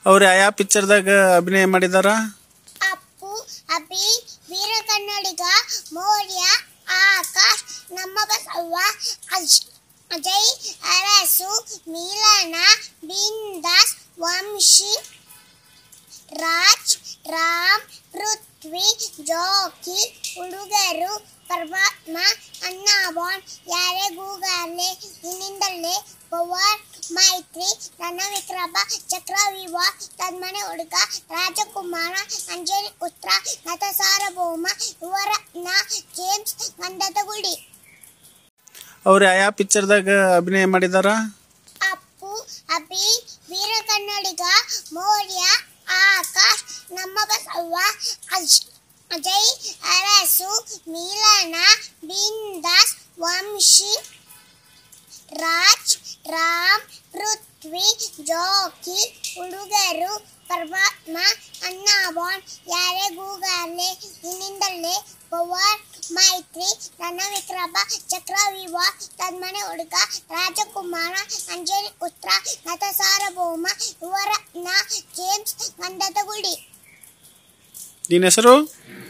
ಅವ್ರು ಯಾವ ಪಿಕ್ಚರ್ದಾಗ ಅಭಿನಯ ಮಾಡಿದಾರ ಅಪ್ಪು ಅಭಿ ವೀರ ಕನ್ನಡಿಗ ಮೌರ್ಯ ಆಕಾಶ್ ನಮ್ಮ ಬಸವ್ವ ಅಜ್ ಅಜಯ್ ಅರಸು ಮಿಲನ ಬಿಂದಾಸ್ ವಂಶಿ ರಾಜ್ ರಾಮ್ ಪೃಥ್ವಿ ಜೋಕಿ ಹುಡುಗರು ಪರಮಾತ್ಮ ಅನ್ನಾಬಾನ್ ಯಾರೇ ಗೂಗಾಲೆ ನಿನ್ನಿಂದಲೇ ಪವರ್ ಮೈತ್ರಿ ರಣವಿಕ್ರಮ ಚಕ್ರವ್ಯೂಹ ತನ್ಮನೆ ಹುಡುಗ ರಾಜಕುಮಾರ ಅಂಜಲಿ ಉತ್ರ ನಟ ಸಾರ್ವಭೌಮ ಯುವರತ್ನ ಜೇಮ್ಸ್ ಗಂಧದ ಗುಡಿ ಅವ್ರು ಯಾವ ಪಿಕ್ಚರ್ದಾಗ ಅಭಿನಯ ಮಾಡಿದಾರ ಅಪ್ಪು ಅಭಿ ವೀರ ಕನ್ನಡಿಗ ಮೌರ್ಯ ಆಕಾಶ್ ನಮ್ಮ ಬಸವ್ವ ಅಜ್ ಅಜಯ್ ಅರಸು ಮಿಲನ ಬಿಂದಾಸ್ ವಂಶಿ ರಾಜ್ ರಾಮ್ ಪೃಥ್ವಿ ಜೋಕಿ ಹುಡುಗರು ಪರಮಾತ್ಮ ಅನ್ನಾಬಾನ್ ಯಾರೇ ಗೂಗಾಲೆ ನಿನ್ನಿಂದಲೇ ಪವರ್ ಮೈತ್ರಿ ರಣವಿಕ್ರಮ ಚಕ್ರವ್ಯೂಹ ತನ್ಮನೆ ಹುಡುಗ ರಾಜಕುಮಾರ ಅಂಜಲಿ ಉತ್ರ ನಟ ಸಾರ್ವಭೌಮ ಯುವರತ್ನ ಜೇಮ್ಸ್ ಗಂಧದ ಗುಡಿ ನಿನ್ನ ಹೆಸರು